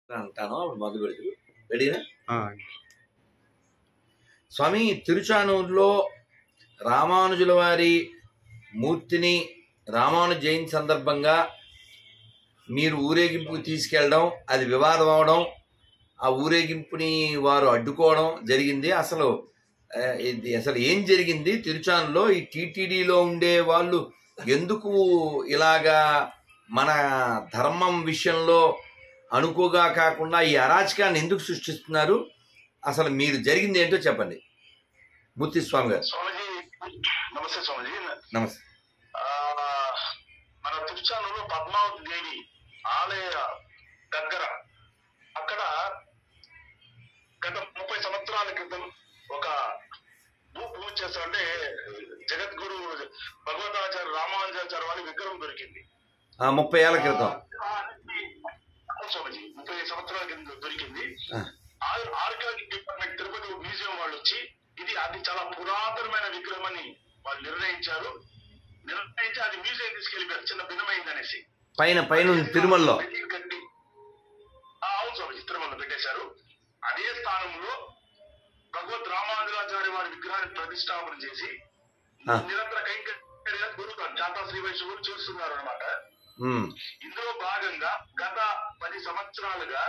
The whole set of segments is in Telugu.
అంటాను అప్పుడు మొదలు పెడుతూ రెడీనా ఆ, స్వామి తిరుచానూరులో రామానుజుల వారి మూర్తిని రామానుజ జయంతి సందర్భంగా మీరు ఊరేగింపుకు తీసుకెళ్ళడం అది వివాదం అవడం ఆ ఊరేగింపుని వారు అడ్డుకోవడం జరిగింది అసలు ఆ, ఇది అసలు ఏం జరిగింది తిరుచానులో ఈ టీటీడీలో ఉండే వాళ్ళు ఎందుకు ఇలాగా మన ధర్మం విషయంలో అనుకోగా కాకుండా ఈ అరాచకాన్ని ఎందుకు సృష్టిస్తున్నారు అసలు మీరు జరిగింది ఏంటో చెప్పండి మూర్తి స్వామి గారు స్వామిజీ నమస్తే స్వామిజీ నమస్తే ఆ, మన తిరుచానూరులో పద్మావతి దేవి ఆలయ దగ్గర అక్కడ గత ముప్పై సంవత్సరాల క్రితం ఒక భూ పూజ చేస్తారంటే జగద్గురు భగవతాచార్య రామానుజాచార్య వారి విగ్రహం దొరికింది ఆ, ముప్పై ఏళ్ల క్రితం ఆ, అవును స్వామిజీ ముప్పై సంవత్సరాల కింద దొరికింది ఆ, ఆర్కియాలజీ డిపార్ట్మెంట్ తిరుపతి మ్యూజియం వాళ్ళు వచ్చి ఇది అది చాలా పురాతనమైన విగ్రహం అని వాళ్ళు నిర్ణయించారు నిర్ణయించి అది మ్యూజియం తీసుకెళ్ళిపోయారు చిన్న భిన్నమైంది అనేసి పైన పైన ఉంది తిరుమలలో పెట్టి కట్టి ఆ, అవును స్వామి తిరుమలలో పెట్టేశారు అదే స్థానంలో భగవత్ రామానుజాచార్య వారి విగ్రహాన్ని ప్రతిష్టాపన చేసి ఆ. నిరంతర కైంకర్యాలు గురుగారు జాతా శ్రీ వైష్ణవులు చేస్తున్నారు అనమాట ఉమ్, ఇందులో భాగంగా గత పది సంవత్సరాలుగా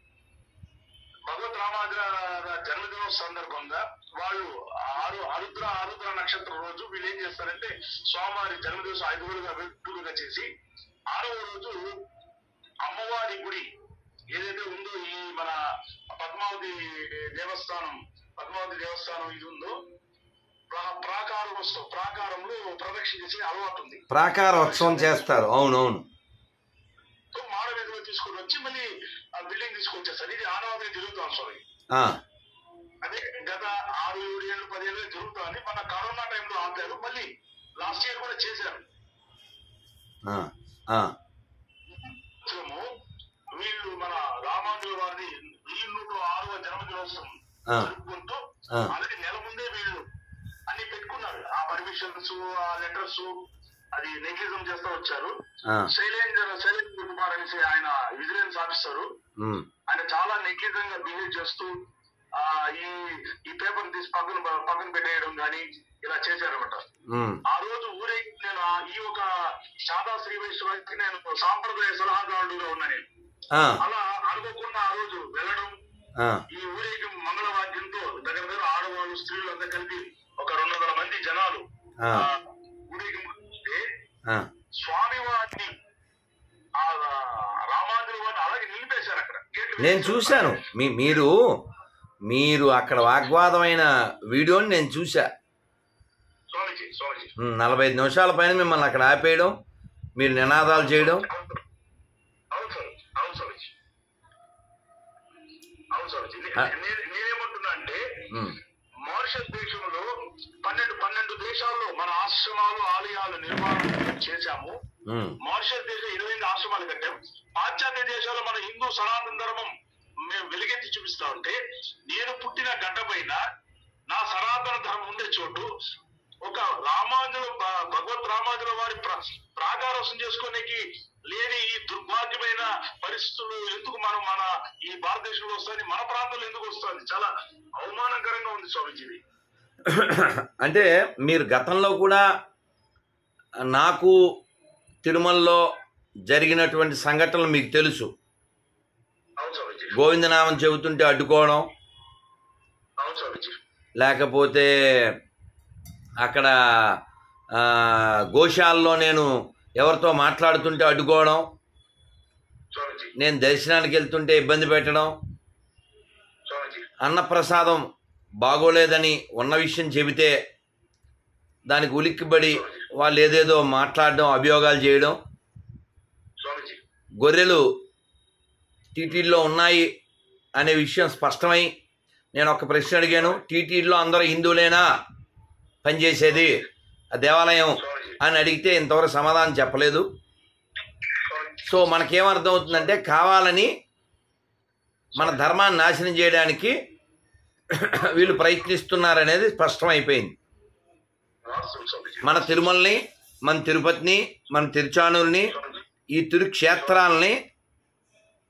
భగవత్ రామానుజ జన్మదినం సందర్భంగా వాళ్ళు ఆరు ఆరుద్ర ఆరుద్ర నక్షత్రం రోజు వీళ్ళు ఏం చేస్తారంటే స్వామివారి జన్మదివసం ఐదు రోజులుగా వేడుకగా చేసి ఆరవ రోజు అమ్మవారి గుడి ఏదైతే ఉందో ఈ మన పద్మావతి దేవస్థానం పద్మావతి దేవస్థానం ఇది ఉందో ప్రా- ప్రాకారం వస్తు- ప్రాకారంలో ప్రదక్షిణ చేసే అలవాటు ఉంది ప్రాకార ఉత్సవం చేస్తారు అవునవును సో మాడ వీధిలో తీసుకొని వచ్చి మళ్ళీ ఆ బిల్డింగ్ తీసుకొచ్చేస్తారు ఇది ఆనవాయితీ జరుగుతాం స్వామి ఆ, అదే గత ఆరు ఏడు ఏళ్ళు పది ఏళ్ళు జరుగుతుంది మన కరోనా టైంలో ఆపారు మళ్ళీ లాస్ట్ ఇయర్ కూడా చేశారు ఆ, ఆ, సంవత్సరము వీళ్ళు మన రామానుజుల వారిని వెయ్యి నూట ఆరవ జన్మదినోత్సవం ఆ. జరుపుకుంటూ ఆ. అలాగే నెల ముందే వీళ్ళు అన్ని పెట్టుకున్నారు ఆ పర్మిషన్స్ ఆ లెటర్స్ అది నెగ్లిజం చేస్తూ వచ్చారు ఆ, శైలేంద్ర శైలేంద్ర కుమార్ అనేసి ఆయన విజిలెన్స్ ఆఫీసరు ఉమ్, ఆయన చాలా నెగ్లిజంగా బిహేవ్ చేస్తూ ఆ ఈ ఈ పేపర్ తీసి పక్కన పక్కన పెట్టేయడం కానీ ఇలా చేశారన్నమాట ఉమ్, ఆ రోజు ఊరేగి నేను ఆ ఈ ఒక శాదా శ్రీ వైష్ణవానికి నేను సాంప్రదాయ సలహాదారుడుగా ఉన్నా నేను ఆ, అలా అనుకోకుండా ఆ రోజు వెళ్ళడం ఆ, ఈ ఊరేగి మంగళవాద్యంతో దగ్గర దగ్గర ఆడవాళ్ళు స్త్రీలు అంతా కలిపి ఒక రెండు వందల మంది జనాలు ఆ. ఆ ఊరేగి వస్తే ఆ, స్వామి వారిని ఆ రామానుజుల వారిని అలాగే నిలిపేశారు అక్కడ గేట్లు నేను వేసేశారు. చూశాను మీ మీరు మీరు అక్కడ వాగ్వాదమైన వీడియోని నేను చూసా స్వామిజీ స్వామిజీ ఉమ్, నలభై ఐదు నిమిషాల పైన మిమ్మల్ని అక్కడ ఆపేయడం మీరు నినాదాలు చేయడం అవును స్వామి అవును స్వామిజీ అవును స్వామిజీ నే- ఆ. నే- నేనేమంటున్నా అంటే ఉమ్, మారిషస్ దేశంలో పన్నెండు పన్నెండు దేశాల్లో మన ఆశ్రమాలు ఆలయాలు నిర్మాణం చేశాము ఉమ్, మారిషస్ దేశం ఇరవై ఎనిమిది ఆశ్రమాలు కట్టాం పాశ్చాత్య దేశాల్లో మన హిందూ సనాతన ధర్మం మేము వెలుగెత్తి చూపిస్తా ఉంటే నేను పుట్టిన గడ్డ పైన నా సనాతన ధర్మం ఉండే చోటు ఒక రామానుజుల భ- భగవత్ రామానుజుల వారి ప్ర- ప్రాకారోసం చేసుకునేకి లేని ఈ దుర్భాగ్యమైన పరిస్థితులు ఎందుకు మనం మన ఈ భారతదేశంలో వస్తుంది మన ప్రాంతంలో ఎందుకు వస్తుంది చాలా అవమానకరంగా ఉంది స్వామిజీ ఇది. అంటే మీరు గతంలో కూడా నాకు తిరుమలలో జరిగినటువంటి సంఘటనలు మీకు తెలుసు అవును స్వామిజీ గోవిందనామం చెబుతుంటే అడ్డుకోవడం అవును స్వామిజీ లేకపోతే అక్కడ ఆ, గోశాలలో నేను ఎవరితో మాట్లాడుతుంటే అడ్డుకోవడం స్వామిజీ నేను దర్శనానికి వెళ్తుంటే ఇబ్బంది పెట్టడం స్వామిజీ అన్నప్రసాదం బాగోలేదని ఉన్న విషయం చెబితే దానికి ఉలిక్కిబడి వాళ్ళు ఏదేదో మాట్లాడడం అభియోగాలు చేయడం స్వామిజీ గొర్రెలు టీటీడీలో ఉన్నాయి అనే విషయం స్పష్టమై నేను ఒక ప్రశ్న అడిగాను టీటీడీలో అందరూ హిందువులేనా పనిచేసేది ఆ దేవాలయం స్వామిజీ అని అడిగితే ఇంతవరకు సమాధానం చెప్పలేదు స్వామిజీ సో మనకేమర్థం అవుతుందంటే కావాలని మన ధర్మాన్ని నాశనం చేయడానికి వీళ్ళు ప్రయత్నిస్తున్నారనేది స్పష్టమైపోయింది వాస్తవం స్వామిజీ మన తిరుమలని మన తిరుపతిని మన తిరుచానూరుని స్వామిజీ ఈ తిరుక్షేత్రాలని అవును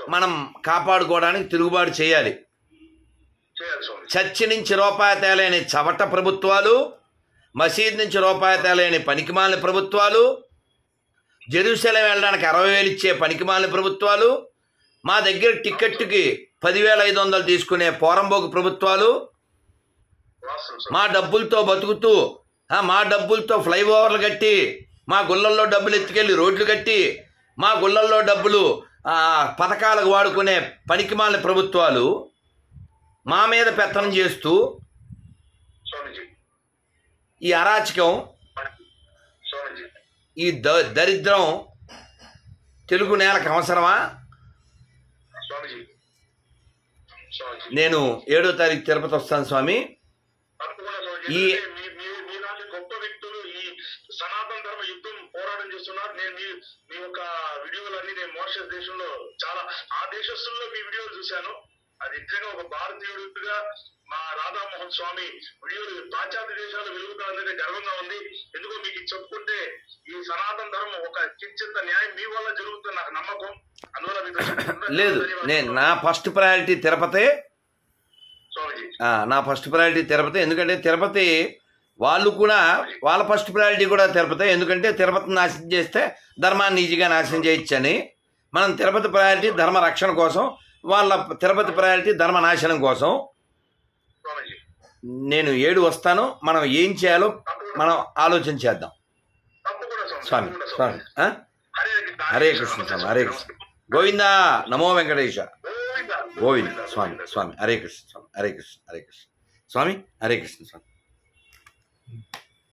మనం కాపాడుకోవడానికి తిరుగుబాటు చేయాలి చేయాలి స్వామి చర్చి నుంచి రూపాయి తేలేని చవట ప్రభుత్వాలు మసీద్ నుంచి రూపాయి తేలేని పనికిమాలిన ప్రభుత్వాలు జెరూసలేం వెళ్ళడానికి అరవై వేలు ఇచ్చే పనికిమాలిన ప్రభుత్వాలు మా దగ్గర టికెట్కి పదివేల ఐదు వందలు తీసుకునే పోరంబోకు ప్రభుత్వాలు వాస్తవం స్వామి మా డబ్బులతో బతుకుతూ ఆ, మా డబ్బులతో ఫ్లైఓవర్లు కట్టి మా గుళ్ళల్లో డబ్బులు ఎత్తుకెళ్ళి రోడ్లు కట్టి మా గుళ్ళల్లో డబ్బులు ఆ, పథకాలకు వాడుకునే పనికిమాలిన ప్రభుత్వాలు మా మీద పెత్తనం చేస్తూ స్వామిజీ ఈ అరాచకం స్వామిజీ ఈ ద దరిద్రం తెలుగు నేలకు అవసరమా స్వామిజీ స్వామిజీ నేను ఏడో తారీఖు తిరుపతి వస్తాను స్వామి తప్పకుండా స్వామిజీ ఈ- ఎందుకంటే మీ మీ- మీలాంటి గొప్ప వ్యక్తులు ఈ సనాతన ధర్మ యుద్ధం పోరాటం చేస్తున్నారు నేను మీ మీ యొక్క వీడియోలన్నీ నేను మోరిషస్ దేశంలో చాలా ఆ దేశస్తుల్లో మీ వీడియోలు చూశాను అది నిజంగా ఒక భారతీయుడిగా మా రాధామోహన్ స్వామి వీడియోలు పాశ్చాత్య దేశాలు వెలుగుతారనేది గర్వంగా ఉంది ఎందుకో మీకు ఇది చెప్పుకుంటే ఈ సనాతన ధర్మం ఒక కించిత న్యాయం మీ వల్ల జరుగుతుంది నాకు నమ్మకం అందువల్ల మీతో చెప్తున్నా. లేదు నేను నా ఫస్ట్ ప్రయారిటీ తిరుపతి స్వామిజీ ఆ, నా ఫస్ట్ ప్రయారిటీ తిరుపతి ఎందుకంటే తిరుపతి వాళ్ళు కూడా వాళ్ళ ఫస్ట్ ప్రయారిటీ కూడా తిరుపతి ఎందుకంటే తిరుపతిని నాశనం చేస్తే ధర్మాన్ని ఈజీగా నాశనం చేయొచ్చని మనం తిరుపతి ప్రయారిటీ ధర్మ రక్షణ కోసం వాళ్ళ తిరుపతి ప్రయారిటీ ధర్మ నాశనం కోసం స్వామిజీ నేను ఏడు వస్తాను మనం ఏం చేయాలో మనం ఆలోచన చేద్దాం తప్పకుండా స్వామి తప్పకుండా స్వామి ఆ? హరే కృష్ణ హరే కృష్ణ స్వామి హరే కృష్ణ గోవిందా నమో వెంకటేశ గోవిందా గోవింద స్వామి స్వామి హరే కృష్ణ స్వామి హరే కృష్ణ హరే కృష్ణ స్వామి హరే కృష్ణ స్వామి